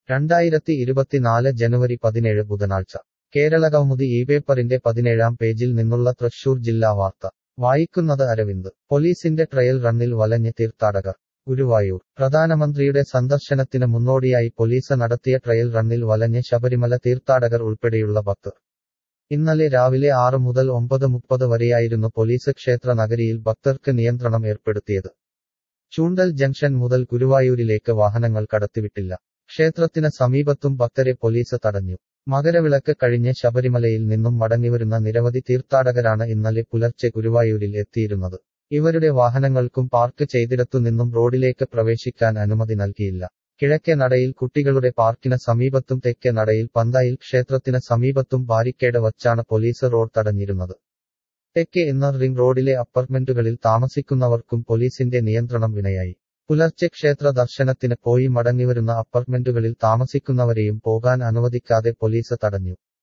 രണ്ടായിരത്തി ഇരുപത്തിനാല് ജനുവരി പതിനേഴ് ബുധനാഴ്ച കേരളകൗമുദി ഈ പേപ്പറിന്റെ പതിനേഴാം പേജിൽ നിന്നുള്ള തൃശൂർ ജില്ലാ വാർത്ത വായിക്കുന്നത് അരവിന്ദ് പോലീസിന്റെ ട്രയൽ റണ്ണിൽ വലഞ്ഞ് തീർത്ഥാടകർ ഗുരുവായൂർ പ്രധാനമന്ത്രിയുടെ സന്ദർശനത്തിന് മുന്നോടിയായി പോലീസ് നടത്തിയ ട്രയൽ റണ്ണിൽ വലഞ്ഞ് ശബരിമല തീർത്ഥാടകർ ഉൾപ്പെടെയുള്ള ഭക്തർ ഇന്നലെ രാവിലെ ആറ് മുതൽ ഒമ്പത് മുപ്പത് വരെയായിരുന്നു പോലീസ് ക്ഷേത്ര നഗരിയിൽ ഭക്തർക്ക് നിയന്ത്രണം ഏർപ്പെടുത്തിയത് ചൂണ്ടൽ ജംഗ്ഷൻ മുതൽ ഗുരുവായൂരിലേക്ക് വാഹനങ്ങൾ കടത്തിവിട്ടില്ല ക്ഷേത്രത്തിന് സമീപത്തും ഭക്തരെ പോലീസ് തടഞ്ഞു മകരവിളക്ക് കഴിഞ്ഞ് ശബരിമലയിൽ നിന്നും മടങ്ങിവരുന്ന നിരവധി തീർത്ഥാടകരാണ് ഇന്നലെ പുലർച്ചെ ഗുരുവായൂരിൽ എത്തിയിരുന്നത് ഇവരുടെ വാഹനങ്ങൾക്കും പാർക്ക് ചെയ്തിടത്തു നിന്നും റോഡിലേക്ക് പ്രവേശിക്കാൻ അനുമതി നൽകിയില്ല കിഴക്കേ നടയിൽ കുട്ടികളുടെ പാർക്കിന് സമീപത്തും തെക്കേ നടയിൽ പന്തായിൽ ക്ഷേത്രത്തിന് സമീപത്തും ബാരിക്കേഡ് വച്ചാണ് പോലീസ് റോഡ് തടഞ്ഞിരുന്നത് തെക്കേ ഇന്നർ റിംഗ് റോഡിലെ അപ്പാർട്ട്മെന്റുകളിൽ താമസിക്കുന്നവർക്കും പോലീസിന്റെ നിയന്ത്രണം വിനയായി പുലർച്ചെ ക്ഷേത്ര ദർശനത്തിന് പോയി മടങ്ങിവരുന്ന അപ്പാർട്ട്മെന്റുകളിൽ താമസിക്കുന്നവരെയും പോകാൻ അനുവദിക്കാതെ പോലീസ് തടഞ്ഞു